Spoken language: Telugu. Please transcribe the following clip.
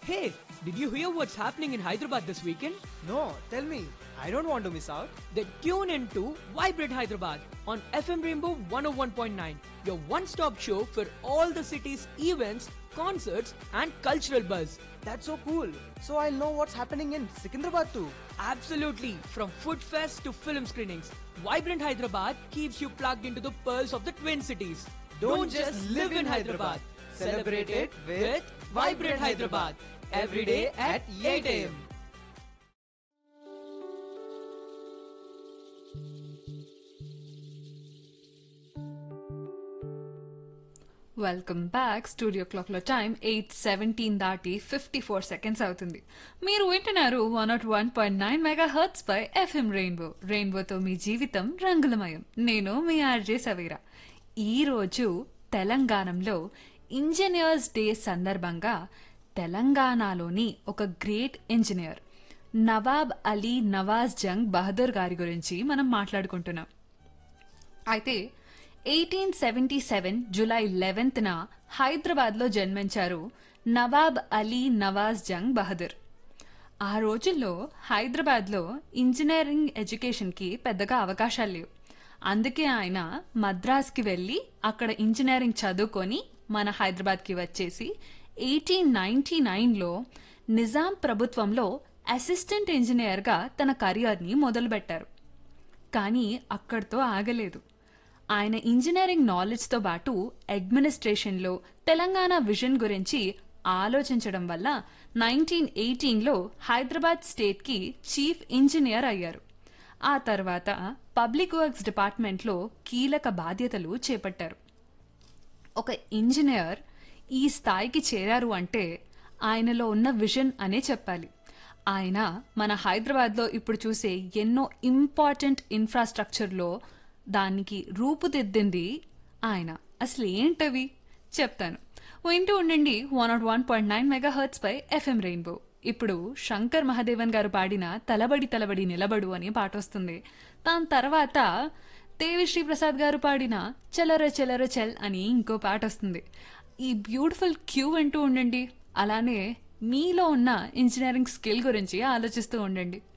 Hey, did you hear what's happening in Hyderabad this weekend? No, tell me. I don't want to miss out. Then tune in to Vibrate Hyderabad on FM Rainbow 101.9, your one stop show for all the city's events, concerts, and cultural buzz. That's so cool. So I'll know what's happening in Secunderabad too. Absolutely, from food fest to film screenings, Vibrant Hyderabad keeps you plugged into the pearls of the Twin Cities. Don't just live in Hyderabad. Celebrate it with Vibrant Hyderabad. Every day at 8 a.m. Welcome back studio clock లో టైం ఎయిట్ సెవెంటీన్ దాటి ఫిఫ్టీ ఫోర్ సెకండ్స్ అవుతుంది మీరు వింటున్నారు one not one point nine megahertz పై ఎఫ్ఎం రెయిన్బో రెయిన్బోతో మీ జీవితం రంగులమయం నేను మీ ఆర్జే సవీరా ఈ రోజు తెలంగాణలో ఇంజనీర్స్ డే సందర్భంగా తెలంగాణలోని ఒక గ్రేట్ ఇంజనీర్ నవాబ్ అలీ నవాజ్ జంగ్ బహదూర్ గారి గురించి మనం మాట్లాడుకుంటున్నాం అయితే ఎయిటీన్ సెవెంటీ సెవెన్ జూలై లెవెన్త్న హైదరాబాద్లో జన్మించారు నవాబ్ అలీ నవాజ్ జంగ్ బహదూర్ ఆ రోజుల్లో హైదరాబాద్లో ఇంజనీరింగ్ ఎడ్యుకేషన్కి పెద్దగా అవకాశాలు లేవు అందుకే ఆయన మద్రాస్కి వెళ్ళి అక్కడ ఇంజనీరింగ్ చదువుకొని మన హైదరాబాద్కి వచ్చేసి ఎయిటీన్ నైన్టీ నైన్లో నిజాం ప్రభుత్వంలో అసిస్టెంట్ ఇంజనీర్గా తన కెరియర్ని మొదలుపెట్టారు కానీ అక్కడితో ఆగలేదు ఆయన ఇంజనీరింగ్ నాలెడ్జ్తో పాటు అడ్మినిస్ట్రేషన్లో తెలంగాణ విజన్ గురించి ఆలోచించడం వల్ల నైన్టీన్ ఎయిటీన్లో హైదరాబాద్ స్టేట్కి చీఫ్ ఇంజనీర్ అయ్యారు ఆ తర్వాత పబ్లిక్ వర్క్స్ డిపార్ట్మెంట్లో కీలక బాధ్యతలు చేపట్టారు ఒక ఇంజనీర్ ఈ స్థాయికి చేరారు అంటే ఆయనలో ఉన్న విజన్ అనే చెప్పాలి ఆయన మన హైదరాబాద్లో ఇప్పుడు చూసే ఎన్నో ఇంపార్టెంట్ ఇన్ఫ్రాస్ట్రక్చర్లో దానికి రూపుదిద్దింది ఆయన అసలు ఏంటవి చెప్తాను వింటూ ఉండండి one not one point nine megahertz పై ఎఫ్ఎం రెయిన్బో ఇప్పుడు శంకర్ మహాదేవన్ గారు పాడిన తలబడి తలబడి నిలబడు అనే పాట వస్తుంది దాని తర్వాత దేవిశ్రీ ప్రసాద్ గారు పాడిన చలర చలర చల్ అని ఇంకో పాట వస్తుంది ఈ బ్యూటిఫుల్ క్యూ అంటూ ఉండండి అలానే మీలో ఉన్న ఇంజనీరింగ్ స్కిల్ గురించి ఆలోచిస్తూ ఉండండి